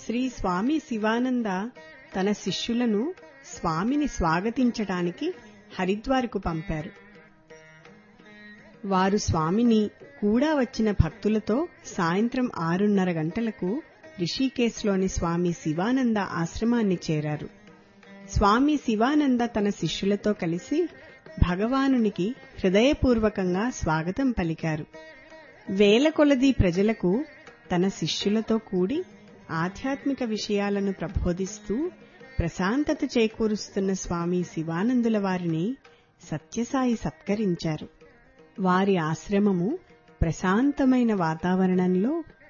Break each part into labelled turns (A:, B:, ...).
A: శ్రీ స్వామి శివానంద తన శిష్యులను స్వామిని స్వాగతించటానికి హరిద్వార్కు పంపారు వారు స్వామిని కూడా వచ్చిన భక్తులతో సాయంత్రం ఆరున్నర గంటలకు రిషికేశ్లోని స్వామి శివానంద ఆశ్రమాన్ని చేరారు స్వామి శివానంద తన శిష్యులతో కలిసి భగవానునికి హృదయపూర్వకంగా స్వాగతం పలికారు వేల కొలది ప్రజలకు తన శిష్యులతో కూడి ఆధ్యాత్మిక విషయాలను ప్రబోధిస్తూ ప్రశాంతత చేకూరుస్తున్న స్వామి శివానందుల వారిని సత్యసాయి సత్కరించారు వారి ఆశ్రమము ప్రశాంతమైన వాతావరణంలో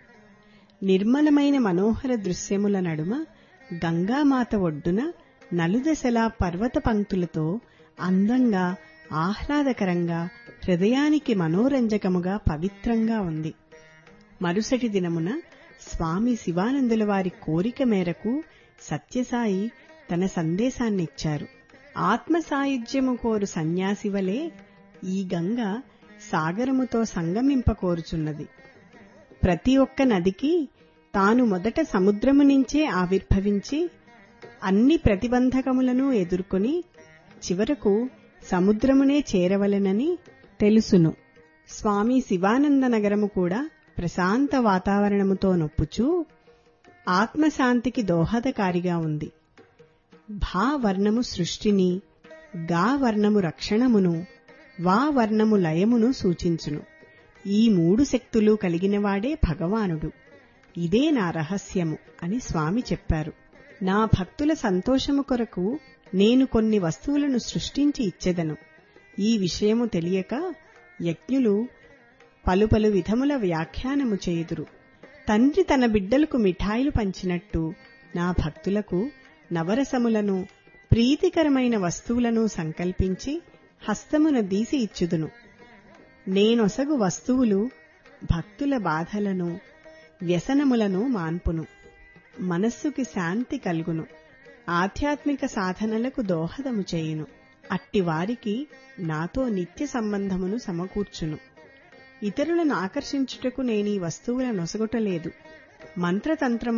A: నిర్మలమైన మనోహర దృశ్యముల నడుమ గంగామాత ఒడ్డున నలుదశలా పర్వత పంక్తులతో అందంగా ఆహ్లాదకరంగా హృదయానికి మనోరంజకముగా పవిత్రంగా ఉంది మరుసటి దినమున స్వామి శివానందుల వారి కోరిక మేరకు సత్యసాయి తన సందేశాన్నిచ్చారు ఆత్మ సాయుధ్యము కోరు సన్యాసి వలె ఈ గంగ సాగరముతో సంగమింపకోరుచున్నది ప్రతి ఒక్క నదికి తాను మొదట సముద్రము నుంచే ఆవిర్భవించి అన్ని ప్రతిబంధకములను ఎదుర్కొని చివరకు సముద్రమునే చేరవలెనని తెలుసును స్వామి శివానంద నగరము కూడా ప్రశాంత వాతావరణముతో నొప్పుచూ ఆత్మశాంతికి దోహదకారిగా ఉంది భా వర్ణము సృష్టిని గా వర్ణము రక్షణమును వా వర్ణము లయమును సూచించును ఈ మూడు శక్తులు కలిగినవాడే భగవానుడు ఇదే నా రహస్యము అని స్వామి చెప్పారు నా భక్తుల సంతోషము కొరకు నేను కొన్ని వస్తువులను సృష్టించి ఇచ్చెదను ఈ విషయము తెలియక యజ్ఞులు పలు పలు విధముల వ్యాఖ్యానము చేయుదురు తండ్రి తన బిడ్డలకు మిఠాయిలు పంచినట్టు నా భక్తులకు నవరసములను ప్రీతికరమైన వస్తువులను సంకల్పించి హస్తమున దీసి ఇచ్చుదును నేనొసగు వస్తువులు భక్తుల బాధలను వ్యసనములను మాన్పును మనస్సుకి శాంతి కలుగును ఆధ్యాత్మిక సాధనలకు దోహదము చేయును అట్టివారికి నాతో నిత్య సంబంధమును సమకూర్చును ఇతరులను ఆకర్షించుటకు నేనీ వస్తువుల నొసగుటలేదు మంత్రతంత్రము